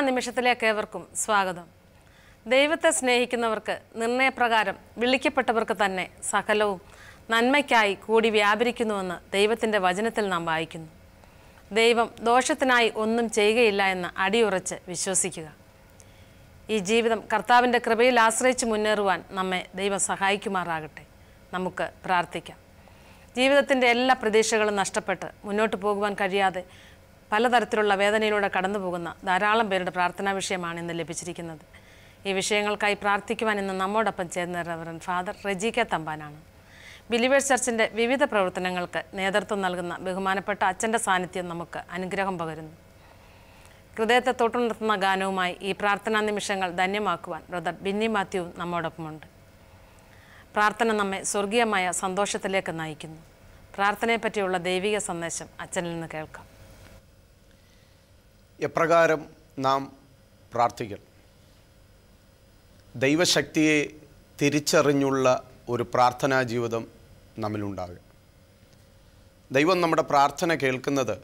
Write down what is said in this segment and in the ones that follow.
നിമിഷത്തിലേക്ക് ഏവർക്കും സ്വാഗതം ദൈവത്തെ സ്നേഹിക്കുന്നവർക്ക് നിർണയപ്രകാരം വിളിക്കപ്പെട്ടവർക്ക് തന്നെ സകലവും നന്മയ്ക്കായി കൂടി വ്യാപരിക്കുന്നുവെന്ന് ദൈവത്തിൻ്റെ വചനത്തിൽ നാം വായിക്കുന്നു ദൈവം ദോഷത്തിനായി ഒന്നും ചെയ്യുകയില്ല എന്ന് അടിയുറച്ച് വിശ്വസിക്കുക ഈ ജീവിതം കർത്താവിൻ്റെ കൃപയിൽ ആശ്രയിച്ച് മുന്നേറുവാൻ നമ്മെ ദൈവം സഹായിക്കുമാറാകട്ടെ നമുക്ക് പ്രാർത്ഥിക്കാം ജീവിതത്തിൻ്റെ എല്ലാ പ്രതീക്ഷകളും നഷ്ടപ്പെട്ട് മുന്നോട്ട് പോകുവാൻ കഴിയാതെ പലതരത്തിലുള്ള വേദനയിലൂടെ കടന്നു പോകുന്ന ധാരാളം പേരുടെ പ്രാർത്ഥനാ വിഷയമാണ് ഇന്ന് ലഭിച്ചിരിക്കുന്നത് ഈ വിഷയങ്ങൾക്കായി പ്രാർത്ഥിക്കുവാൻ ഇന്ന് നമ്മോടൊപ്പം ചേർന്ന റവറൻ ഫാദർ റെജി തമ്പാനാണ് ബിലിവേഴ്സ് ചർച്ചിൻ്റെ വിവിധ പ്രവർത്തനങ്ങൾക്ക് നേതൃത്വം നൽകുന്ന ബഹുമാനപ്പെട്ട അച്ഛൻ്റെ സാന്നിധ്യം നമുക്ക് അനുഗ്രഹം പകരുന്നു ഹൃദയത്തെ തൊട്ടുണർത്തുന്ന ഗാനവുമായി ഈ പ്രാർത്ഥനാ നിമിഷങ്ങൾ ധന്യമാക്കുവാൻ ബ്രദർ ബിന്നി മാത്യുവും നമ്മോടൊപ്പമുണ്ട് പ്രാർത്ഥന നമ്മെ സ്വർഗീയമായ സന്തോഷത്തിലേക്ക് നയിക്കുന്നു പ്രാർത്ഥനയെപ്പറ്റിയുള്ള ദൈവിക സന്ദേശം അച്ഛനിൽ നിന്ന് കേൾക്കാം എപ്രകാരം നാം പ്രാർത്ഥിക്കണം ദൈവശക്തിയെ തിരിച്ചറിഞ്ഞുള്ള ഒരു പ്രാർത്ഥനാ ജീവിതം നമ്മിലുണ്ടാകുക ദൈവം നമ്മുടെ പ്രാർത്ഥന കേൾക്കുന്നത്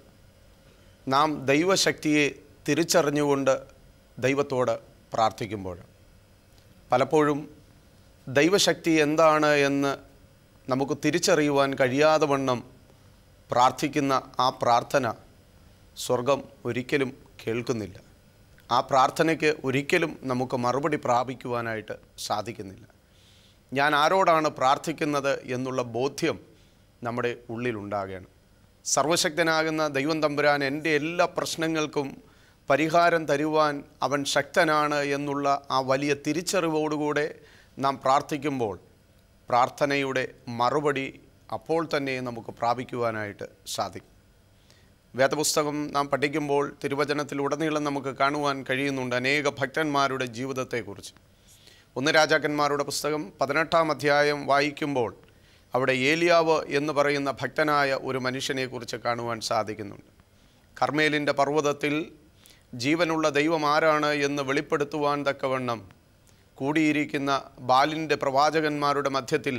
നാം ദൈവശക്തിയെ തിരിച്ചറിഞ്ഞുകൊണ്ട് ദൈവത്തോട് പ്രാർത്ഥിക്കുമ്പോൾ പലപ്പോഴും ദൈവശക്തി എന്താണ് എന്ന് നമുക്ക് തിരിച്ചറിയുവാൻ കഴിയാതെ വണ്ണം പ്രാർത്ഥിക്കുന്ന ആ പ്രാർത്ഥന സ്വർഗം ഒരിക്കലും കേൾക്കുന്നില്ല ആ പ്രാർത്ഥനയ്ക്ക് ഒരിക്കലും നമുക്ക് മറുപടി പ്രാപിക്കുവാനായിട്ട് സാധിക്കുന്നില്ല ഞാൻ ആരോടാണ് പ്രാർത്ഥിക്കുന്നത് എന്നുള്ള ബോധ്യം നമ്മുടെ ഉള്ളിലുണ്ടാകണം സർവശക്തനാകുന്ന ദൈവം തമ്പുരാൻ എൻ്റെ എല്ലാ പ്രശ്നങ്ങൾക്കും പരിഹാരം തരുവാൻ അവൻ ശക്തനാണ് എന്നുള്ള ആ വലിയ തിരിച്ചറിവോടുകൂടെ നാം പ്രാർത്ഥിക്കുമ്പോൾ പ്രാർത്ഥനയുടെ മറുപടി അപ്പോൾ തന്നെ നമുക്ക് പ്രാപിക്കുവാനായിട്ട് സാധിക്കും വേദപുസ്തകം നാം പഠിക്കുമ്പോൾ തിരുവചനത്തിലുടനീളം നമുക്ക് കാണുവാൻ കഴിയുന്നുണ്ട് അനേക ഭക്തന്മാരുടെ ജീവിതത്തെക്കുറിച്ച് ഒന്ന് രാജാക്കന്മാരുടെ പുസ്തകം പതിനെട്ടാം അധ്യായം വായിക്കുമ്പോൾ അവിടെ ഏലിയാവ് എന്ന് പറയുന്ന ഭക്തനായ ഒരു മനുഷ്യനെക്കുറിച്ച് കാണുവാൻ സാധിക്കുന്നുണ്ട് കർമ്മേലിൻ്റെ പർവ്വതത്തിൽ ജീവനുള്ള ദൈവം ആരാണ് എന്ന് വെളിപ്പെടുത്തുവാൻ തക്കവണ്ണം കൂടിയിരിക്കുന്ന ബാലിൻ്റെ പ്രവാചകന്മാരുടെ മധ്യത്തിൽ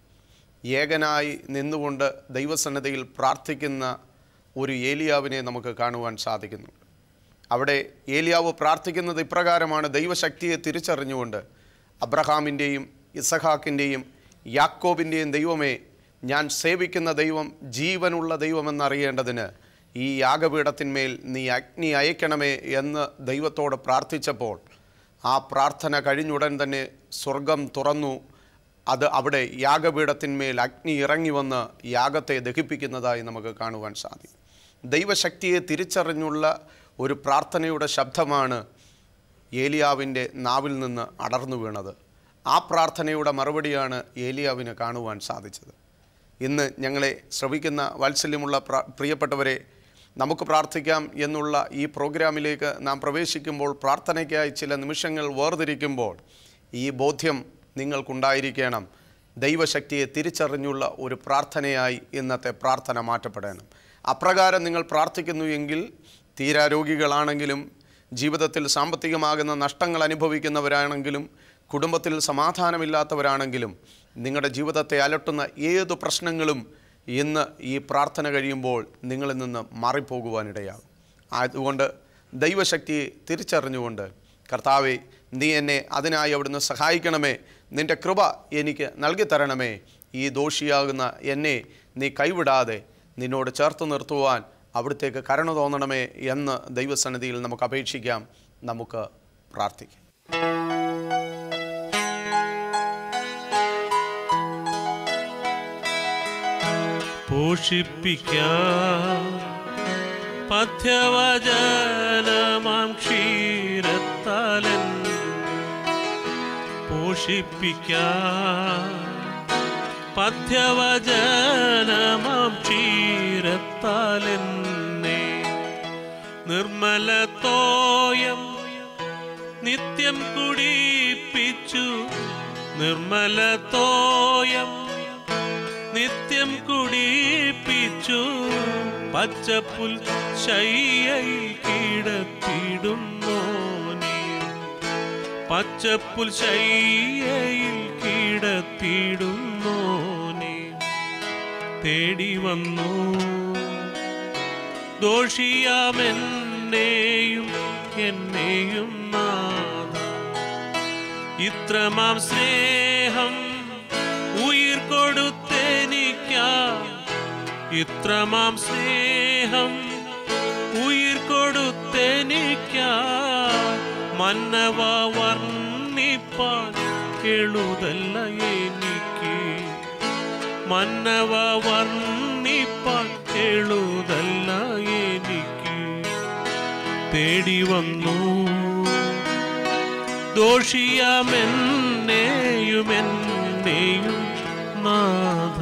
ഏകനായി നിന്നുകൊണ്ട് ദൈവസന്നദ്ധയിൽ പ്രാർത്ഥിക്കുന്ന ഒരു ഏലിയാവിനെ നമുക്ക് കാണുവാൻ സാധിക്കുന്നുണ്ട് അവിടെ ഏലിയാവ് പ്രാർത്ഥിക്കുന്നത് ഇപ്രകാരമാണ് ദൈവശക്തിയെ തിരിച്ചറിഞ്ഞുകൊണ്ട് അബ്രഹാമിൻ്റെയും ഇസഹാക്കിൻ്റെയും യാക്കോബിൻ്റെയും ദൈവമേ ഞാൻ സേവിക്കുന്ന ദൈവം ജീവനുള്ള ദൈവമെന്നറിയേണ്ടതിന് ഈ യാഗപീഠത്തിന്മേൽ നീ അഗ്നി അയക്കണമേ എന്ന് ദൈവത്തോട് പ്രാർത്ഥിച്ചപ്പോൾ ആ പ്രാർത്ഥന കഴിഞ്ഞുടൻ തന്നെ സ്വർഗം തുറന്നു അത് അവിടെ യാഗപീഠത്തിന്മേൽ അഗ്നി ഇറങ്ങി വന്ന് യാഗത്തെ ദഹിപ്പിക്കുന്നതായി നമുക്ക് കാണുവാൻ സാധിക്കും ദൈവശക്തിയെ തിരിച്ചറിഞ്ഞുള്ള ഒരു പ്രാർത്ഥനയുടെ ശബ്ദമാണ് ഏലിയാവിൻ്റെ നാവിൽ നിന്ന് അടർന്നു വീണത് ആ പ്രാർത്ഥനയുടെ മറുപടിയാണ് ഏലിയാവിന് കാണുവാൻ സാധിച്ചത് ഇന്ന് ഞങ്ങളെ ശ്രവിക്കുന്ന വാത്സല്യമുള്ള പ്ര- പ്രിയപ്പെട്ടവരെ നമുക്ക് പ്രാർത്ഥിക്കാം എന്നുള്ള ഈ പ്രോഗ്രാമിലേക്ക് നാം പ്രവേശിക്കുമ്പോൾ പ്രാർത്ഥനയ്ക്കായി ചില നിമിഷങ്ങൾ വേർതിരിക്കുമ്പോൾ ഈ ബോധ്യം നിങ്ങൾക്കുണ്ടായിരിക്കണം ദൈവശക്തിയെ തിരിച്ചറിഞ്ഞുള്ള ഒരു പ്രാർത്ഥനയായി ഇന്നത്തെ പ്രാർത്ഥന മാറ്റപ്പെടണം അപ്രകാരം നിങ്ങൾ പ്രാർത്ഥിക്കുന്നു എങ്കിൽ തീരാരോഗികളാണെങ്കിലും ജീവിതത്തിൽ സാമ്പത്തികമാകുന്ന നഷ്ടങ്ങൾ അനുഭവിക്കുന്നവരാണെങ്കിലും കുടുംബത്തിൽ സമാധാനമില്ലാത്തവരാണെങ്കിലും നിങ്ങളുടെ ജീവിതത്തെ അലട്ടുന്ന ഏത് പ്രശ്നങ്ങളും ഇന്ന് ഈ പ്രാർത്ഥന കഴിയുമ്പോൾ നിങ്ങളിൽ നിന്ന് മാറിപ്പോകുവാനിടയാകും അതുകൊണ്ട് ദൈവശക്തിയെ തിരിച്ചറിഞ്ഞുകൊണ്ട് കർത്താവെ നീ എന്നെ അതിനായി അവിടുന്ന് സഹായിക്കണമേ നിൻ്റെ കൃപ എനിക്ക് നൽകി തരണമേ ഈ ദോഷിയാകുന്ന എന്നെ നീ കൈവിടാതെ നിന്നോട് ചേർത്ത് നിർത്തുവാൻ അവിടുത്തേക്ക് കരുണ തോന്നണമേ എന്ന് ദൈവസന്നിധിയിൽ നമുക്ക് അപേക്ഷിക്കാം നമുക്ക് പ്രാർത്ഥിക്കാം പോഷിപ്പിക്കാം പഥ്യവചനമാം ക്ഷീരത്താലൻ പോഷിപ്പിക്കാം പഥ്യവചനമാം ക്ഷീരത്താലെന്നെ നിർമ്മലത്തോയം നിത്യം കുടിപ്പിച്ചു നിർമ്മലത്തോയം നിത്യം കുടിപ്പിച്ചു പച്ചപ്പുൽ ശയ്യയിൽ കിടത്തിടുന്നോനെ പച്ചപ്പുൽ ശയ്യയിൽ കിടത്തിടുന്നോനെ തേടി വന്നു ദോഷിയാമെന്നെയും എന്നെയും നാഥ ഇത്രമാം സ്നേഹം ഉയിർ കൊടുത്തെനിക്കാ ഇത്രമാം സ്നേഹം ഉയിർ കൊടുത്തെനിക്കാ മന്നവ വർണ്ണിപ്പാൻ എഴുതല്ല എനിക്ക് മന്നവ വർണ്ണിപ്പാൻ എഴുതല്ല എനിക്ക് തേടി വന്നു ദോഷിയാമെന്നെയും എന്നെയും നാഥ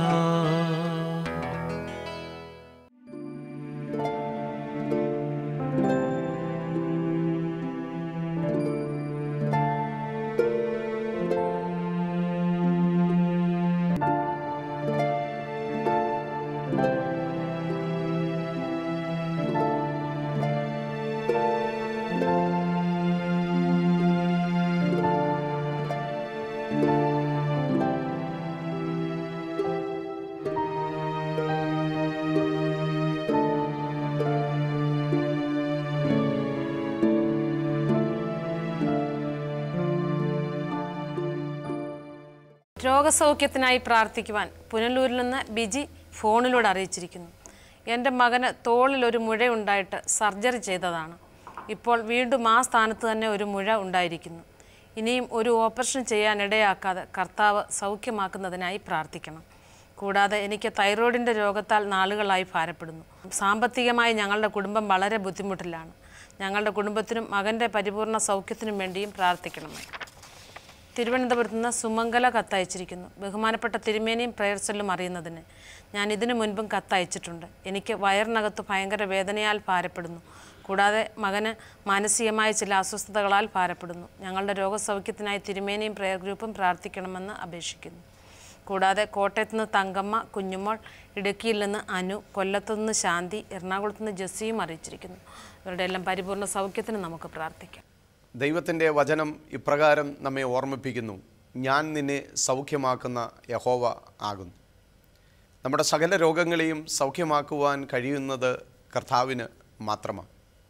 രോഗസൗഖ്യത്തിനായി പ്രാർത്ഥിക്കുവാൻ പുനലൂരിൽ നിന്ന് ബിജി ഫോണിലൂടെ അറിയിച്ചിരിക്കുന്നു എൻ്റെ മകന് തോളിൽ ഒരു മുഴയുണ്ടായിട്ട് സർജറി ചെയ്തതാണ് ഇപ്പോൾ വീണ്ടും ആ സ്ഥാനത്ത് തന്നെ ഒരു മുഴ ഉണ്ടായിരിക്കുന്നു ഇനിയും ഒരു ഓപ്പറേഷൻ ചെയ്യാൻ ഇടയാക്കാതെ കർത്താവ് സൗഖ്യമാക്കുന്നതിനായി പ്രാർത്ഥിക്കണം കൂടാതെ എനിക്ക് തൈറോയിഡിൻ്റെ രോഗത്താൽ നാളുകളായി ഭാരപ്പെടുന്നു സാമ്പത്തികമായി ഞങ്ങളുടെ കുടുംബം വളരെ ബുദ്ധിമുട്ടിലാണ് ഞങ്ങളുടെ കുടുംബത്തിനും മകൻ്റെ പരിപൂർണ സൗഖ്യത്തിനും വേണ്ടിയും പ്രാർത്ഥിക്കണമേ തിരുവനന്തപുരത്ത് നിന്ന് സുമംഗല കത്തയച്ചിരിക്കുന്നു ബഹുമാനപ്പെട്ട തിരുമേനിയും പ്രയർ സെല്ലും അറിയുന്നതിന് ഞാൻ ഇതിനു മുൻപും കത്തയച്ചിട്ടുണ്ട് എനിക്ക് വയറിനകത്ത് ഭയങ്കര വേദനയാൽ ഭാരപ്പെടുന്നു കൂടാതെ മകന് മാനസികമായ ചില അസ്വസ്ഥതകളാൽ ഭാരപ്പെടുന്നു ഞങ്ങളുടെ രോഗസൗഖ്യത്തിനായി തിരുമേനിയും പ്രയർ ഗ്രൂപ്പും പ്രാർത്ഥിക്കണമെന്ന് അപേക്ഷിക്കുന്നു കൂടാതെ കോട്ടയത്ത് നിന്ന് തങ്കമ്മ കുഞ്ഞുമോൾ ഇടുക്കിയിൽ നിന്ന് അനു കൊല്ലത്തു നിന്ന് ശാന്തി എറണാകുളത്ത് നിന്ന് ജസ്സിയും അറിയിച്ചിരിക്കുന്നു ഇവരുടെ എല്ലാം പരിപൂർണ്ണ സൗഖ്യത്തിന് നമുക്ക് പ്രാർത്ഥിക്കാം ദൈവത്തിൻ്റെ വചനം ഇപ്രകാരം നമ്മെ ഓർമ്മിപ്പിക്കുന്നു ഞാൻ നിന്നെ സൗഖ്യമാക്കുന്ന യഹോവ ആകുന്നു നമ്മുടെ സകല രോഗങ്ങളെയും സൗഖ്യമാക്കുവാൻ കഴിയുന്നത് കർത്താവിന് മാത്രമാണ്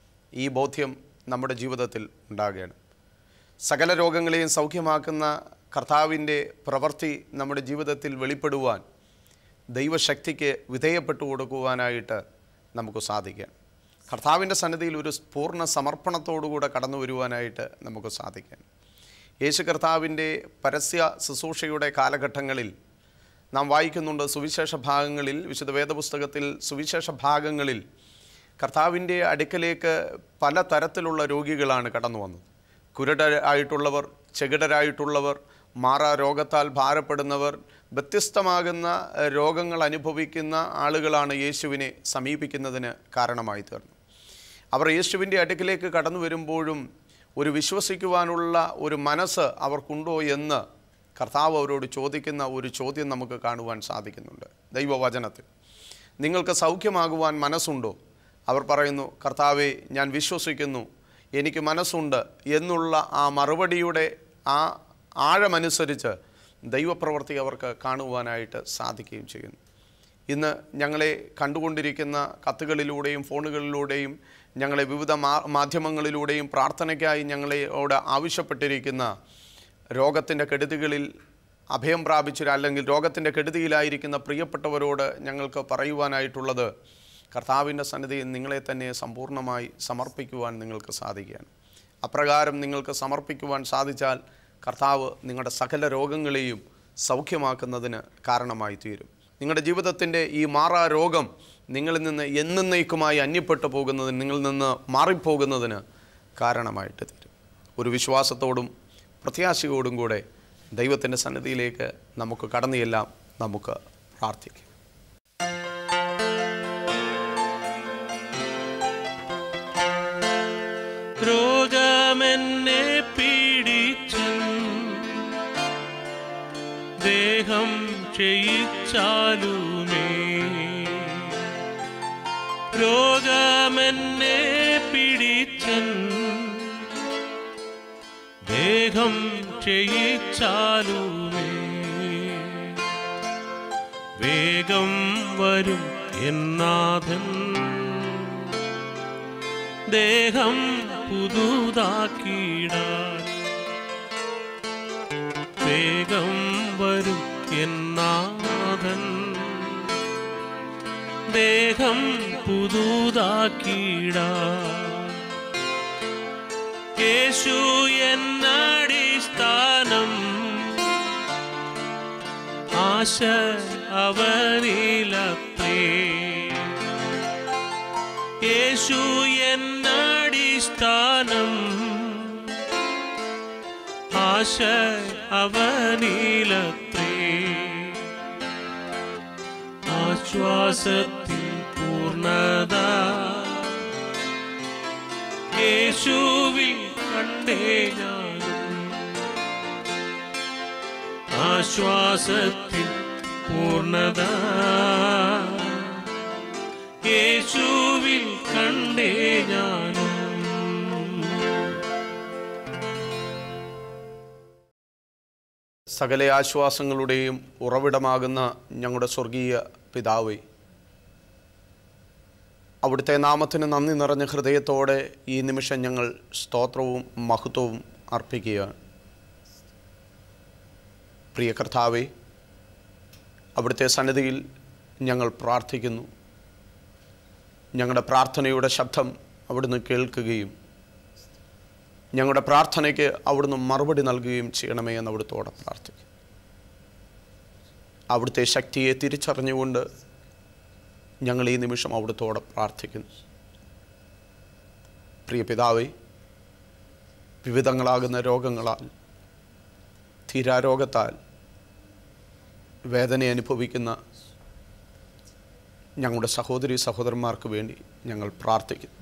ഈ ബോധ്യം നമ്മുടെ ജീവിതത്തിൽ ഉണ്ടാകുകയാണ് സകല രോഗങ്ങളെയും സൗഖ്യമാക്കുന്ന കർത്താവിൻ്റെ പ്രവൃത്തി നമ്മുടെ ജീവിതത്തിൽ വെളിപ്പെടുവാൻ ദൈവശക്തിക്ക് വിധേയപ്പെട്ടു കൊടുക്കുവാനായിട്ട് നമുക്ക് സാധിക്കാം കർത്താവിൻ്റെ സന്നിധിയിൽ ഒരു പൂർണ്ണ സമർപ്പണത്തോടുകൂടെ കടന്നു വരുവാനായിട്ട് നമുക്ക് സാധിക്കാം യേശു കർത്താവിൻ്റെ പരസ്യ ശുശ്രൂഷയുടെ കാലഘട്ടങ്ങളിൽ നാം വായിക്കുന്നുണ്ട് സുവിശേഷ ഭാഗങ്ങളിൽ വിശുദ്ധ വേദപുസ്തകത്തിൽ സുവിശേഷ ഭാഗങ്ങളിൽ കർത്താവിൻ്റെ അടുക്കലേക്ക് പല തരത്തിലുള്ള രോഗികളാണ് കടന്നു വന്നത് കുരുടരായിട്ടുള്ളവർ ചെകിടരായിട്ടുള്ളവർ മാറാ രോഗത്താൽ ഭാരപ്പെടുന്നവർ വ്യത്യസ്തമാകുന്ന ഏഹ്, രോഗങ്ങൾ അനുഭവിക്കുന്ന ആളുകളാണ് യേശുവിനെ സമീപിക്കുന്നതിന് കാരണമായി തീർന്നു അവർ യേശുവിൻ്റെ അടുക്കിലേക്ക് കടന്നു വരുമ്പോഴും ഒരു വിശ്വസിക്കുവാനുള്ള ഒരു മനസ്സ് അവർക്കുണ്ടോ എന്ന് കർത്താവ് അവരോട് ചോദിക്കുന്ന ഒരു ചോദ്യം നമുക്ക് കാണുവാൻ സാധിക്കുന്നുണ്ട് ദൈവവചനത്തിൽ നിങ്ങൾക്ക് സൗഖ്യമാകുവാൻ മനസ്സുണ്ടോ അവർ പറയുന്നു കർത്താവെ ഞാൻ വിശ്വസിക്കുന്നു എനിക്ക് മനസ്സുണ്ട് എന്നുള്ള ആ മറുപടിയുടെ ആ ആഴമനുസരിച്ച് ദൈവപ്രവൃത്തി അവർക്ക് കാണുവാനായിട്ട് സാധിക്കുകയും ചെയ്യുന്നു ഇന്ന് ഞങ്ങളെ കണ്ടുകൊണ്ടിരിക്കുന്ന കത്തുകളിലൂടെയും ഫോണുകളിലൂടെയും ഞങ്ങളെ വിവിധ മാ മാധ്യമങ്ങളിലൂടെയും പ്രാർത്ഥനയ്ക്കായി ഞങ്ങളോട് ആവശ്യപ്പെട്ടിരിക്കുന്ന രോഗത്തിൻ്റെ കെടുതികളിൽ അഭയം പ്രാപിച്ച അല്ലെങ്കിൽ രോഗത്തിൻ്റെ കെടുതിയിലായിരിക്കുന്ന പ്രിയപ്പെട്ടവരോട് ഞങ്ങൾക്ക് പറയുവാനായിട്ടുള്ളത് കർത്താവിൻ്റെ സന്നിധിയിൽ നിങ്ങളെ തന്നെ സമ്പൂർണ്ണമായി സമർപ്പിക്കുവാൻ നിങ്ങൾക്ക് സാധിക്കുകയാണ് അപ്രകാരം നിങ്ങൾക്ക് സമർപ്പിക്കുവാൻ സാധിച്ചാൽ കർത്താവ് നിങ്ങളുടെ സകല രോഗങ്ങളെയും സൗഖ്യമാക്കുന്നതിന് കാരണമായി തീരും നിങ്ങളുടെ ജീവിതത്തിൻ്റെ ഈ മാറാ രോഗം നിങ്ങളിൽ നിന്ന് എന്നേക്കുമായി അന്യപ്പെട്ടു പോകുന്നതിന് നിങ്ങളിൽ നിന്ന് മാറിപ്പോകുന്നതിന് കാരണമായിട്ട് തീരും ഒരു വിശ്വാസത്തോടും പ്രത്യാശയോടും കൂടെ ദൈവത്തിൻ്റെ സന്നിധിയിലേക്ക് നമുക്ക് കടന്നു ചെല്ലാം നമുക്ക് പ്രാർത്ഥിക്കാം രോഗമെന്നെ പീഡിച്ചു ദേഹം ക്ഷയിച്ചാലുമേ രോഗമെന്നെ പിടിച്ചൻ ദേഹം ക്ഷയിച്ചാലുമേ വേഗം വരും എന്നാഥൻ ദേഹം പുതുതാക്കിടാൻ വേഗം വരും എന്നാഥൻ ദേഹം പുതുതാക്കിടാൻ യേശു എന്നടിസ്ഥാനം ആശ അവനിലത്രേ യേശു എന്നടിസ്ഥാനം ആശ അവനിലത്രേ ആശ്വാസത്തിൽ പൂർണ്ണത യേശുവിൽ കണ്ടേ ഞാനും ആശ്വാസത്തിൽ പൂർണ്ണത യേശുവിൽ കണ്ടേ ഞാനും സകല ആശ്വാസങ്ങളുടെയും ഉറവിടമാകുന്ന ഞങ്ങളുടെ സ്വർഗീയ പിതാവേ അവിടുത്തെ നാമത്തിന് നന്ദി നിറഞ്ഞ ഹൃദയത്തോടെ ഈ നിമിഷം ഞങ്ങൾ സ്തോത്രവും മഹത്വവും അർപ്പിക്കുകയാണ് പ്രിയ കർത്താവേ അവിടുത്തെ സന്നിധിയിൽ ഞങ്ങൾ പ്രാർത്ഥിക്കുന്നു ഞങ്ങളുടെ പ്രാർത്ഥനയുടെ ശബ്ദം അവിടുന്ന് കേൾക്കുകയും ഞങ്ങളുടെ പ്രാർത്ഥനയ്ക്ക് അവിടുന്ന് മറുപടി നൽകുകയും ചെയ്യണമേ എന്ന് അവിടുത്തോടെ പ്രാർത്ഥിക്കും അവിടുത്തെ ശക്തിയെ തിരിച്ചറിഞ്ഞുകൊണ്ട് ഞങ്ങൾ ഈ നിമിഷം അവിടുത്തോടെ പ്രാർത്ഥിക്കുന്നു പ്രിയ പിതാവേ വിവിധങ്ങളാകുന്ന രോഗങ്ങളാൽ തീരാരോഗത്താൽ വേദന അനുഭവിക്കുന്ന ഞങ്ങളുടെ സഹോദരി സഹോദരന്മാർക്ക് വേണ്ടി ഞങ്ങൾ പ്രാർത്ഥിക്കുന്നു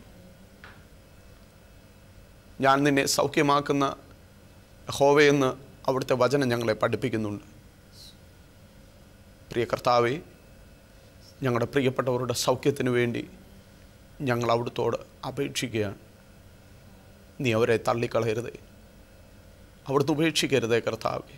ഞാൻ നിന്നെ സൗഖ്യമാക്കുന്ന ഹോവയെന്ന് അവിടുത്തെ വചനം ഞങ്ങളെ പഠിപ്പിക്കുന്നുണ്ട് പ്രിയ കർത്താവെ ഞങ്ങളുടെ പ്രിയപ്പെട്ടവരുടെ സൗഖ്യത്തിന് വേണ്ടി ഞങ്ങൾ അവിടുത്തോട് അപേക്ഷിക്കുകയാണ് നീ അവരെ തള്ളിക്കളയരുതേ അവിടുന്ന് ഉപേക്ഷിക്കരുതേ കർത്താവെ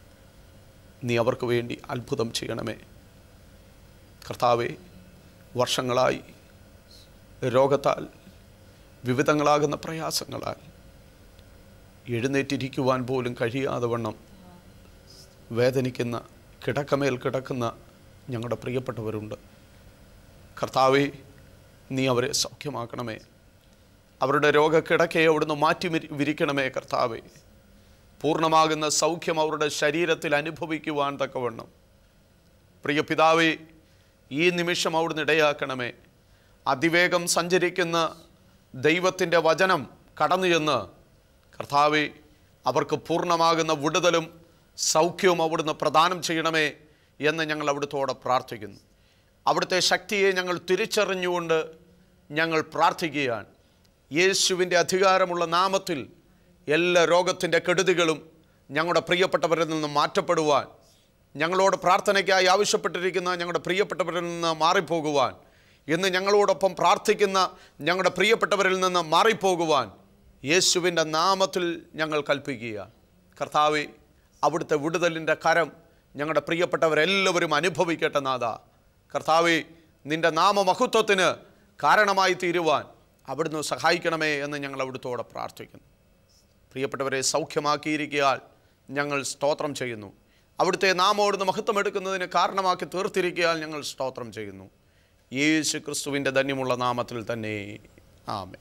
നീ അവർക്ക് വേണ്ടി അത്ഭുതം ചെയ്യണമേ കർത്താവെ വർഷങ്ങളായി രോഗത്താൽ വിവിധങ്ങളാകുന്ന പ്രയാസങ്ങളാൽ എഴുന്നേറ്റിരിക്കുവാൻ പോലും കഴിയാതെ വണ്ണം വേദനിക്കുന്ന കിടക്കമേൽ കിടക്കുന്ന ഞങ്ങളുടെ പ്രിയപ്പെട്ടവരുണ്ട് കർത്താവെ നീ അവരെ സൗഖ്യമാക്കണമേ അവരുടെ രോഗക്കിടക്കയെ അവിടുന്ന് മാറ്റി വിരി- വിരിക്കണമേ കർത്താവെ പൂർണ്ണമാകുന്ന സൗഖ്യം അവരുടെ ശരീരത്തിൽ അനുഭവിക്കുവാൻ തക്കവണ്ണം പ്രിയ പിതാവേ ഈ നിമിഷം അവിടുന്ന് ഇടയാക്കണമേ അതിവേഗം സഞ്ചരിക്കുന്ന ദൈവത്തിൻ്റെ വചനം കടന്നു ചെന്ന് കർത്താവെ അവർക്ക് പൂർണ്ണമാകുന്ന വിടുതലും സൗഖ്യവും അവിടുന്ന് പ്രദാനം ചെയ്യണമേ എന്ന് ഞങ്ങൾ അവിടുത്തോടെ പ്രാർത്ഥിക്കുന്നു അവിടുത്തെ ശക്തിയെ ഞങ്ങൾ തിരിച്ചറിഞ്ഞുകൊണ്ട് ഞങ്ങൾ പ്രാർത്ഥിക്കുകയാണ് യേശുവിൻ്റെ അധികാരമുള്ള നാമത്തിൽ എല്ലാ രോഗത്തിൻ്റെ കെടുതികളും ഞങ്ങളുടെ പ്രിയപ്പെട്ടവരിൽ നിന്ന് മാറ്റപ്പെടുവാൻ ഞങ്ങളോട് പ്രാർത്ഥനയ്ക്കായി ആവശ്യപ്പെട്ടിരിക്കുന്ന ഞങ്ങളുടെ പ്രിയപ്പെട്ടവരിൽ നിന്ന് മാറിപ്പോകുവാൻ ഇന്ന് ഞങ്ങളോടൊപ്പം പ്രാർത്ഥിക്കുന്ന ഞങ്ങളുടെ പ്രിയപ്പെട്ടവരിൽ നിന്ന് മാറിപ്പോകുവാൻ യേശുവിൻ്റെ നാമത്തിൽ ഞങ്ങൾ കൽപ്പിക്കുക കർത്താവെ അവിടുത്തെ വിടുതലിൻ്റെ കരം ഞങ്ങളുടെ പ്രിയപ്പെട്ടവരെല്ലാവരും അനുഭവിക്കട്ടെ നാഥ കർത്താവെ നിൻ്റെ നാമമഹത്വത്തിന് കാരണമായി തീരുവാൻ അവിടുന്ന് സഹായിക്കണമേ എന്ന് ഞങ്ങൾ അവിടുത്തോടെ പ്രാർത്ഥിക്കുന്നു പ്രിയപ്പെട്ടവരെ സൗഖ്യമാക്കിയിരിക്കയാൽ ഞങ്ങൾ സ്തോത്രം ചെയ്യുന്നു അവിടുത്തെ നാമം അവിടുന്ന് മഹത്വമെടുക്കുന്നതിന് കാരണമാക്കി തീർത്തിരിക്കയാൽ ഞങ്ങൾ സ്തോത്രം ചെയ്യുന്നു യേശു ക്രിസ്തുവിൻ്റെ ധന്യമുള്ള നാമത്തിൽ തന്നെ ആമേ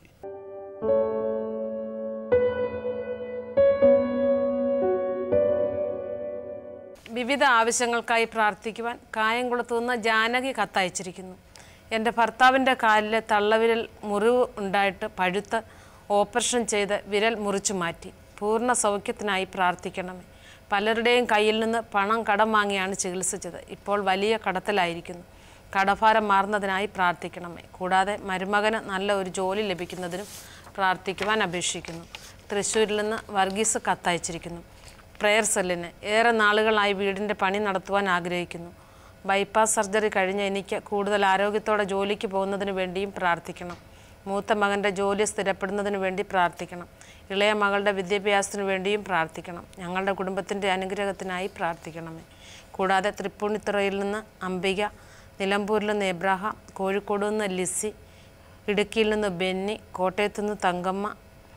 വിവിധ ആവശ്യങ്ങൾക്കായി പ്രാർത്ഥിക്കുവാൻ കായംകുളത്തു നിന്ന് ജാനകി കത്തയച്ചിരിക്കുന്നു എൻ്റെ ഭർത്താവിൻ്റെ കാലിലെ തള്ളവിരൽ മുറിവ് ഉണ്ടായിട്ട് പഴുത്ത് ഓപ്പറേഷൻ ചെയ്ത് വിരൽ മുറിച്ചു മാറ്റി പൂർണ്ണ സൗഖ്യത്തിനായി പ്രാർത്ഥിക്കണമേ പലരുടെയും കയ്യിൽ നിന്ന് പണം കടം വാങ്ങിയാണ് ചികിത്സിച്ചത് ഇപ്പോൾ വലിയ കടത്തിലായിരിക്കുന്നു കടഭാരം മാറുന്നതിനായി പ്രാർത്ഥിക്കണമേ കൂടാതെ മരുമകന് നല്ല ഒരു ജോലി ലഭിക്കുന്നതിനും പ്രാർത്ഥിക്കുവാൻ അപേക്ഷിക്കുന്നു തൃശ്ശൂരിൽ നിന്ന് വർഗീസ് കത്തയച്ചിരിക്കുന്നു പ്രെയർ സെല്ലിന് ഏറെ നാളുകളായി വീടിൻ്റെ പണി നടത്തുവാൻ ആഗ്രഹിക്കുന്നു ബൈപ്പാസ് സർജറി കഴിഞ്ഞ് എനിക്ക് കൂടുതൽ ആരോഗ്യത്തോടെ ജോലിക്ക് പോകുന്നതിന് വേണ്ടിയും പ്രാർത്ഥിക്കണം മൂത്ത മകൻ്റെ ജോലി സ്ഥിരപ്പെടുന്നതിന് വേണ്ടി പ്രാർത്ഥിക്കണം ഇളയ മകളുടെ വിദ്യാഭ്യാസത്തിന് വേണ്ടിയും പ്രാർത്ഥിക്കണം ഞങ്ങളുടെ കുടുംബത്തിൻ്റെ അനുഗ്രഹത്തിനായി പ്രാർത്ഥിക്കണമേ കൂടാതെ തൃപ്പൂണിത്തുറയിൽ നിന്ന് അംബിക നിലമ്പൂരിൽ നിന്ന് എബ്രാഹാം കോഴിക്കോട് നിന്ന് ലിസി ഇടുക്കിയിൽ നിന്ന് ബെന്നി കോട്ടയത്തു നിന്ന് തങ്കമ്മ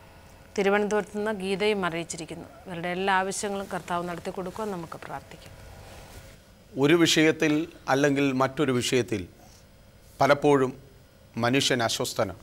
തിരുവനന്തപുരത്ത് നിന്ന് ഗീതയും അറിയിച്ചിരിക്കുന്നു ഇവരുടെ എല്ലാ ആവശ്യങ്ങളും കർത്താവ് നടത്തി കൊടുക്കുമെന്ന് നമുക്ക് പ്രാർത്ഥിക്കാം ഒരു വിഷയത്തിൽ അല്ലെങ്കിൽ മറ്റൊരു വിഷയത്തിൽ പലപ്പോഴും മനുഷ്യൻ അസ്വസ്ഥനാണ്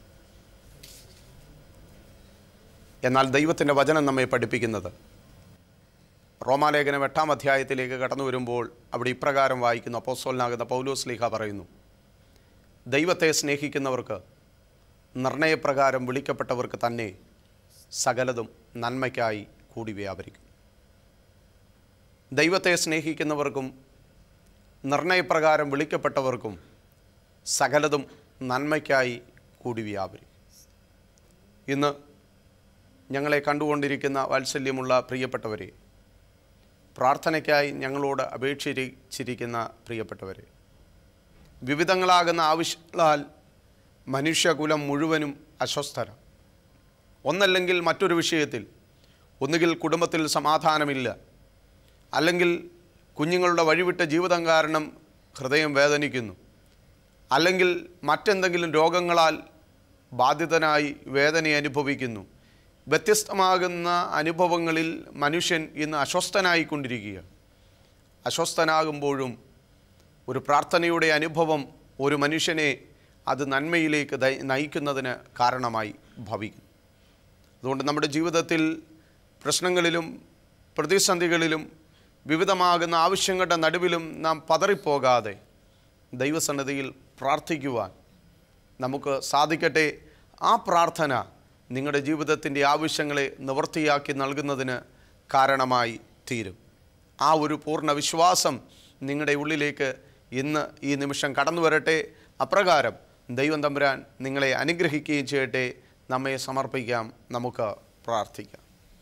എന്നാൽ ദൈവത്തിൻ്റെ വചനം നമ്മെ പഠിപ്പിക്കുന്നത് റോമാലേഖനം എട്ടാം അധ്യായത്തിലേക്ക് കടന്നു വരുമ്പോൾ അവിടെ ഇപ്രകാരം വായിക്കുന്നു അപ്പോസ്തലനാകുന്ന പൗലോസ് ലീഹ പറയുന്നു ദൈവത്തെ സ്നേഹിക്കുന്നവർക്ക് നിർണയപ്രകാരം വിളിക്കപ്പെട്ടവർക്ക് തന്നെ സകലതും നന്മയ്ക്കായി കൂടി വ്യാപരിക്കും ദൈവത്തെ സ്നേഹിക്കുന്നവർക്കും നിർണയപ്രകാരം വിളിക്കപ്പെട്ടവർക്കും സകലതും നന്മയ്ക്കായി കൂടി വ്യാപരിക്കും ഇന്ന് ഞങ്ങളെ കണ്ടുകൊണ്ടിരിക്കുന്ന വാത്സല്യമുള്ള പ്രിയപ്പെട്ടവരെ പ്രാർത്ഥനയ്ക്കായി ഞങ്ങളോട് അപേക്ഷിച്ചിരിക്കുന്ന പ്രിയപ്പെട്ടവരെ വിവിധങ്ങളാകുന്ന ആവശ്യങ്ങളാൽ മനുഷ്യകുലം മുഴുവനും അസ്വസ്ഥരാണ് ഒന്നല്ലെങ്കിൽ മറ്റൊരു വിഷയത്തിൽ ഒന്നുകിൽ കുടുംബത്തിൽ സമാധാനമില്ല അല്ലെങ്കിൽ കുഞ്ഞുങ്ങളുടെ വഴിവിട്ട ജീവിതം കാരണം ഹൃദയം വേദനിക്കുന്നു അല്ലെങ്കിൽ മറ്റെന്തെങ്കിലും രോഗങ്ങളാൽ ബാധിതനായി വേദന അനുഭവിക്കുന്നു വ്യത്യസ്തമാകുന്ന അനുഭവങ്ങളിൽ മനുഷ്യൻ ഇന്ന് അസ്വസ്ഥനായിക്കൊണ്ടിരിക്കുകയാണ് അസ്വസ്ഥനാകുമ്പോഴും ഒരു പ്രാർത്ഥനയുടെ അനുഭവം ഒരു മനുഷ്യനെ അത് നന്മയിലേക്ക് ദയ- നയിക്കുന്നതിന് കാരണമായി ഭവിക്കും അതുകൊണ്ട് നമ്മുടെ ജീവിതത്തിൽ പ്രശ്നങ്ങളിലും പ്രതിസന്ധികളിലും വിവിധമാകുന്ന ആവശ്യങ്ങളുടെ നടുവിലും നാം പതറിപ്പോകാതെ ദൈവസന്നദ്ധിയിൽ പ്രാർത്ഥിക്കുവാൻ നമുക്ക് സാധിക്കട്ടെ ആ പ്രാർത്ഥന നിങ്ങളുടെ ജീവിതത്തിൻ്റെ ആവശ്യങ്ങളെ നിവൃത്തിയാക്കി നൽകുന്നതിന് കാരണമായി തീരും ആ ഒരു പൂർണ്ണ വിശ്വാസം നിങ്ങളുടെ ഉള്ളിലേക്ക് ഇന്ന് ഈ നിമിഷം കടന്നു വരട്ടെ അപ്രകാരം ദൈവം തമ്പുരാൻ നിങ്ങളെ അനുഗ്രഹിക്കുകയും ചെയ്യട്ടെ നമ്മെ സമർപ്പിക്കാം നമുക്ക് പ്രാർത്ഥിക്കാം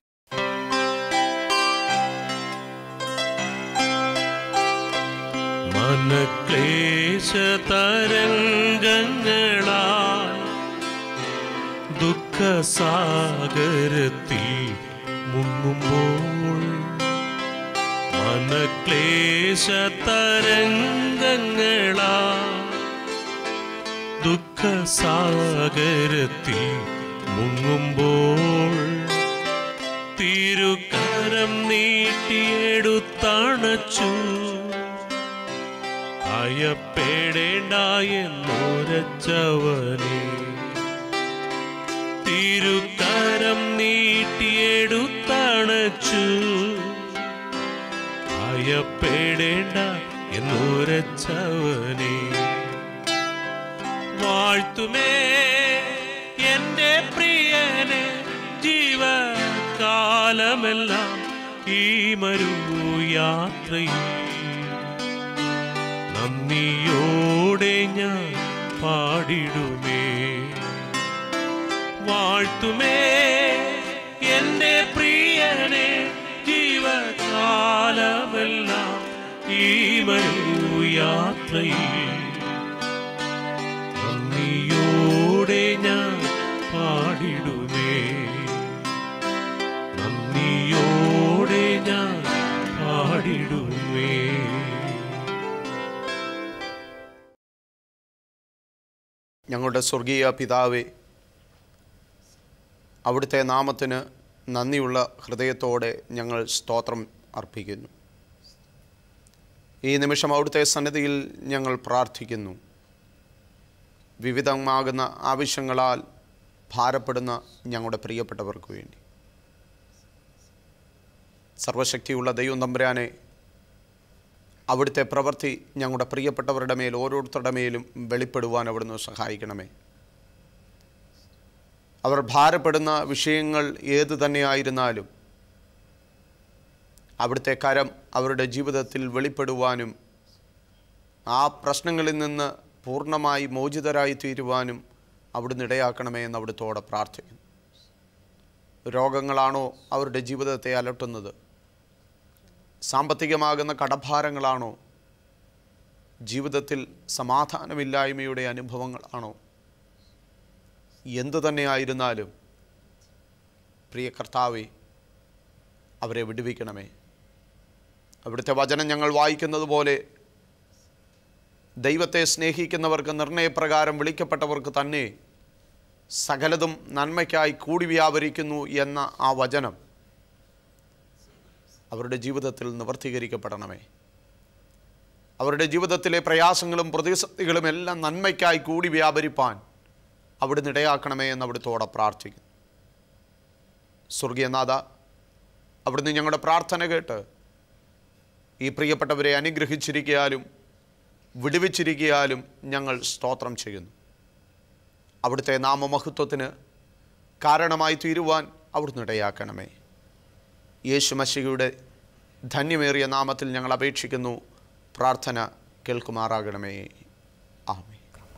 മനക്ലേശ തരംഗങ്ങളാൽ ദുഃഖസാഗരത്തിൽ മുങ്ങുമ്പോൾ മനക്ലേശ തരംഗങ്ങളാൽ ദുഃഖസാഗരത്തിൽ മുങ്ങുമ്പോൾ തിരുക്കരം നീട്ടിയെടുത്തണച്ചു ഭയപ്പെടേണ്ട എന്നോരച്ചവനെ തിരുക്കരം നീട്ടിയെടുത്തണച്ചു ഭയപ്പെടേണ്ട എന്നോരച്ചവനെ വാഴ്ത്തുമേ എൻ്റെ പ്രിയനെ ജീവകാലമെല്ലാം ഈ മരു യാത്രയിൽ നന്ദിയോടെ ഞാൻ പാടിടുമേ വാഴ്ത്തുമേ എൻ്റെ പ്രിയനെ ജീവകാലമെല്ലാം ഈ മരു യാത്രയിൽ നന്ദിയോടെ ഞാൻ പാടിടുമേ നന്ദിയോടെ ഞാൻ പാടിടുമേ ഞങ്ങളുടെ സ്വർഗീയ പിതാവേ അവിടുത്തെ നാമത്തിന് നന്ദിയുള്ള ഹൃദയത്തോടെ ഞങ്ങൾ സ്തോത്രം അർപ്പിക്കുന്നു ഈ നിമിഷം അവിടുത്തെ സന്നിധിയിൽ ഞങ്ങൾ പ്രാർത്ഥിക്കുന്നു വിവിധമാകുന്ന ആവശ്യങ്ങളാൽ ഭാരപ്പെടുന്ന ഞങ്ങളുടെ പ്രിയപ്പെട്ടവർക്ക് വേണ്ടി സർവശക്തിയുള്ള ദൈവം തമ്പുരാനെ അവിടുത്തെ പ്രവൃത്തി ഞങ്ങളുടെ പ്രിയപ്പെട്ടവരുടെ മേൽ ഓരോരുത്തരുടെ മേലും വെളിപ്പെടുവാൻ അവിടുന്ന് സഹായിക്കണമേ അവർ ഭാരപ്പെടുന്ന വിഷയങ്ങൾ ഏതു തന്നെയായിരുന്നാലും അവിടുത്തെ കരം അവരുടെ ജീവിതത്തിൽ വെളിപ്പെടുവാനും ആ പ്രശ്നങ്ങളിൽ നിന്ന് പൂർണ്ണമായി മോചിതരായി തീരുവാനും അവിടുന്ന് ഇടയാക്കണമേ എന്ന് അവിടുത്തോടെ പ്രാർത്ഥിക്കുന്നു രോഗങ്ങളാണോ അവരുടെ ജീവിതത്തെ അലട്ടുന്നത് സാമ്പത്തികമാകുന്ന കടഭാരങ്ങളാണോ ജീവിതത്തിൽ സമാധാനമില്ലായ്മയുടെ അനുഭവങ്ങളാണോ എന്തു തന്നെയായിരുന്നാലും പ്രിയ കർത്താവെ അവരെ വിടുവിക്കണമേ അവിടുത്തെ വചനം ഞങ്ങൾ വായിക്കുന്നത് പോലെ ദൈവത്തെ സ്നേഹിക്കുന്നവർക്ക് നിർണയപ്രകാരം വിളിക്കപ്പെട്ടവർക്ക് തന്നെ സകലതും നന്മയ്ക്കായി കൂടി വ്യാപരിക്കുന്നു എന്ന ആ വചനം അവരുടെ ജീവിതത്തിൽ നിവർത്തീകരിക്കപ്പെടണമേ അവരുടെ ജീവിതത്തിലെ പ്രയാസങ്ങളും പ്രതിസന്ധികളും എല്ലാം നന്മയ്ക്കായി കൂടി വ്യാപരിപ്പാൻ അവിടുന്ന് ഇടയാക്കണമേ എന്ന് അവിടുത്തോടെ പ്രാർത്ഥിക്കുന്നു സ്വർഗീയനാഥ അവിടുന്ന് ഞങ്ങളുടെ പ്രാർത്ഥന കേട്ട് ഈ പ്രിയപ്പെട്ടവരെ അനുഗ്രഹിച്ചിരിക്കാലും വിടുവിച്ചിരിക്കാലും ഞങ്ങൾ സ്തോത്രം ചെയ്യുന്നു അവിടുത്തെ നാമമഹത്വത്തിന് കാരണമായി തീരുവാൻ അവിടുന്ന് ഇടയാക്കണമേ യേശു മശിയുടെ ധന്യമേറിയ നാമത്തിൽ ഞങ്ങൾ അപേക്ഷിക്കുന്നു പ്രാർത്ഥന കേൾക്കുമാറാകണമേ ആമേ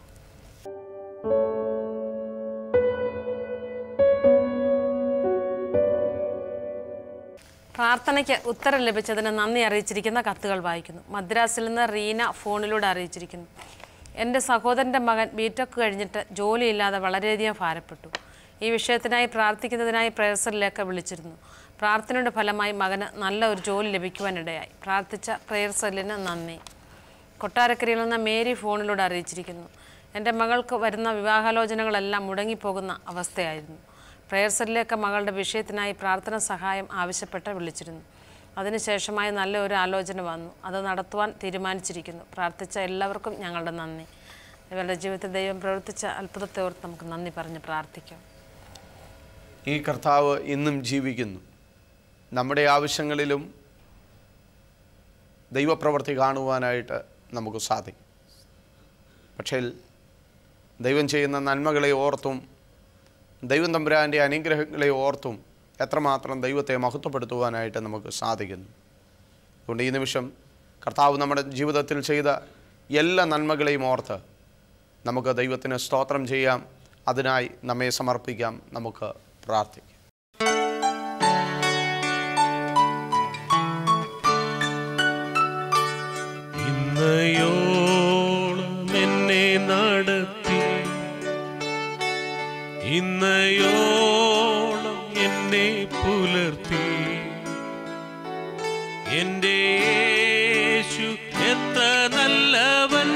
പ്രാർത്ഥനയ്ക്ക് ഉത്തരം ലഭിച്ചതിന് നന്ദി അറിയിച്ചിരിക്കുന്ന കത്തുകൾ വായിക്കുന്നു മദ്രാസിൽ നിന്ന് റീന ഫോണിലൂടെ അറിയിച്ചിരിക്കുന്നു എൻ്റെ സഹോദരൻ്റെ മകൻ ബിടെക് കഴിഞ്ഞിട്ട് ജോലിയില്ലാതെ വളരെയധികം ഭാരപ്പെട്ടു ഈ വിഷയത്തിനായി പ്രാർത്ഥിക്കുന്നതിനായി പ്രേയർസറിലേക്ക് വിളിച്ചിരുന്നു പ്രാർത്ഥനയുടെ ഫലമായി മകന് നല്ല ഒരു ജോലി ലഭിക്കുവാനിടയായി പ്രാർത്ഥിച്ച പ്രേയർസറിന് നന്ദി കൊട്ടാരക്കരയിൽ നിന്ന് മേരി ഫോണിലൂടെ അറിയിച്ചിരിക്കുന്നു എൻ്റെ മകൾക്ക് വരുന്ന വിവാഹാലോചനകളെല്ലാം മുടങ്ങിപ്പോകുന്ന അവസ്ഥയായിരുന്നു പ്രേയർസറിലേക്ക് മകളുടെ വിഷയത്തിനായി പ്രാർത്ഥന സഹായം ആവശ്യപ്പെട്ട് വിളിച്ചിരുന്നു അതിനുശേഷമായി നല്ല ഒരു ആലോചന വന്നു അത് നടത്തുവാൻ തീരുമാനിച്ചിരിക്കുന്നു പ്രാർത്ഥിച്ച എല്ലാവർക്കും ഞങ്ങളുടെ നന്ദി ഇവരുടെ ജീവിതത്തിൽ ദൈവം പ്രവർത്തിച്ച അത്ഭുതത്തെ ഓർത്ത് നമുക്ക് നന്ദി പറഞ്ഞ് പ്രാർത്ഥിക്കാം ഈ കർത്താവ് ഇന്നും ജീവിക്കുന്നു നമ്മുടെ ആവശ്യങ്ങളിലും ദൈവപ്രവൃത്തി കാണുവാനായിട്ട് നമുക്ക് സാധിക്കും പക്ഷേ ദൈവം ചെയ്യുന്ന നന്മകളെ ഓർത്തും ദൈവം തമ്പുരാൻ്റെ അനുഗ്രഹങ്ങളെ ഓർത്തും എത്രമാത്രം ദൈവത്തെ മഹത്വപ്പെടുത്തുവാനായിട്ട് നമുക്ക് സാധിക്കുന്നു അതുകൊണ്ട് ഈ നിമിഷം കർത്താവ് നമ്മുടെ ജീവിതത്തിൽ ചെയ്ത എല്ലാ നന്മകളെയും ഓർത്ത് നമുക്ക് ദൈവത്തിന് സ്തോത്രം ചെയ്യാം അതിനായി നമ്മെ സമർപ്പിക്കാം നമുക്ക് പ്രാർത്ഥിക്കാം ഇന്നയോളം എന്നെ നടത്തി ഇന്നയോളം എന്നെ പുലർത്തി എന്റെ യേശു എത്ര നല്ലവൻ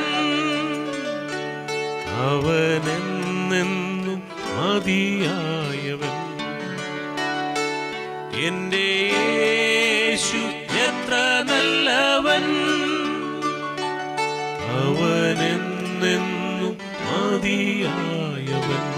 അവനെന്നെന്നും മതിയായവൻ എന്റെ യേശു എത്ര നല്ലവൻ അവനെന്നെന്നും മതിയായവൻ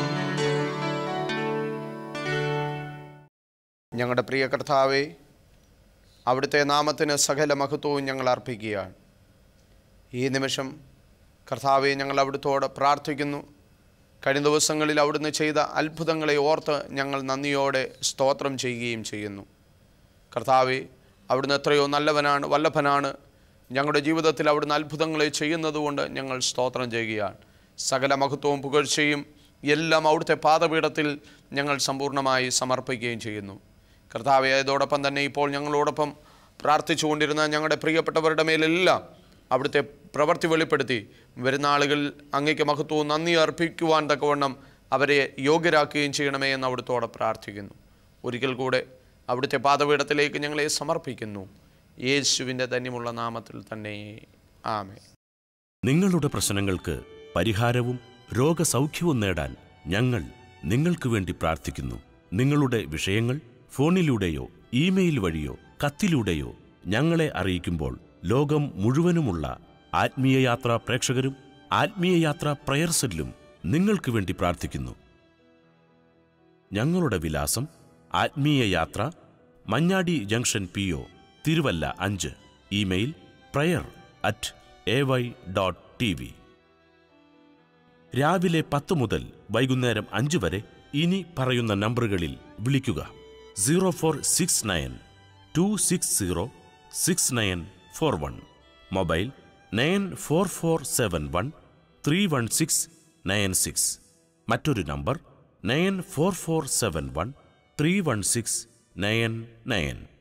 ഞങ്ങളുടെ പ്രിയ കർത്താവെ അവിടുത്തെ നാമത്തിന് സകല മഹത്വവും ഞങ്ങൾ അർപ്പിക്കുകയാണ് ഈ നിമിഷം കർത്താവെ ഞങ്ങൾ അവിടുത്തോട് പ്രാർത്ഥിക്കുന്നു കഴിഞ്ഞ ദിവസങ്ങളിൽ അവിടുന്ന് ചെയ്ത അത്ഭുതങ്ങളെ ഓർത്ത് ഞങ്ങൾ നന്ദിയോടെ സ്തോത്രം ചെയ്യുകയും ചെയ്യുന്നു കർത്താവെ അവിടുന്ന് എത്രയോ നല്ലവനാണ് വല്ലഭനാണ് ഞങ്ങളുടെ ജീവിതത്തിൽ അവിടുന്ന് അത്ഭുതങ്ങളെ ചെയ്യുന്നതുകൊണ്ട് ഞങ്ങൾ സ്തോത്രം ചെയ്യുകയാണ് സകല മഹത്വവും പുകഴ്ചയും എല്ലാം അവിടുത്തെ പാദപീഠത്തിൽ ഞങ്ങൾ സമ്പൂർണ്ണമായി സമർപ്പിക്കുകയും ചെയ്യുന്നു കർത്താവെ അതോടൊപ്പം തന്നെ ഇപ്പോൾ ഞങ്ങളോടൊപ്പം പ്രാർത്ഥിച്ചുകൊണ്ടിരുന്ന ഞങ്ങളുടെ പ്രിയപ്പെട്ടവരുടെ മേലെല്ലാം അവിടുത്തെ പ്രവൃത്തി വെളിപ്പെടുത്തി വരുന്ന ആളുകൾ അങ്ങയ്ക്ക് മഹത്വവും നന്ദി അർപ്പിക്കുവാൻ തക്കവണ്ണം അവരെ യോഗ്യരാക്കുകയും ചെയ്യണമേ എന്ന് അവിടുത്തോടെ പ്രാർത്ഥിക്കുന്നു ഒരിക്കൽ കൂടെ അവിടുത്തെ പാദപീഠത്തിലേക്ക് ഞങ്ങളെ സമർപ്പിക്കുന്നു യേശുവിൻ്റെ ധന്യമുള്ള നാമത്തിൽ തന്നെ ആമേ നിങ്ങളുടെ പ്രശ്നങ്ങൾക്ക് പരിഹാരവും രോഗസൗഖ്യവും നേടാൻ ഞങ്ങൾ നിങ്ങൾക്ക് വേണ്ടി പ്രാർത്ഥിക്കുന്നു നിങ്ങളുടെ വിഷയങ്ങൾ ഫോണിലൂടെയോ ഇമെയിൽ വഴിയോ കത്തിലൂടെയോ ഞങ്ങളെ അറിയിക്കുമ്പോൾ ലോകം മുഴുവനുമുള്ള ആത്മീയ യാത്രാ പ്രേക്ഷകരും ആത്മീയ യാത്രാ പ്രയർസെല്ലും നിങ്ങൾക്ക് വേണ്ടി പ്രാർത്ഥിക്കുന്നു ഞങ്ങളുടെ വിലാസം ആത്മീയ യാത്ര Manjadi junction P O Thiruvalla അഞ്ച് email prayer at A Y dot T V രാവിലെ പത്ത് മുതൽ വൈകുന്നേരം അഞ്ച് വരെ ഇനി പറയുന്ന നമ്പറുകളിൽ വിളിക്കുക zero four six nine two six zero six nine four one mobile nine four four seven one three one six nine six മറ്റൊരു number nine four four seven one three one six nine nine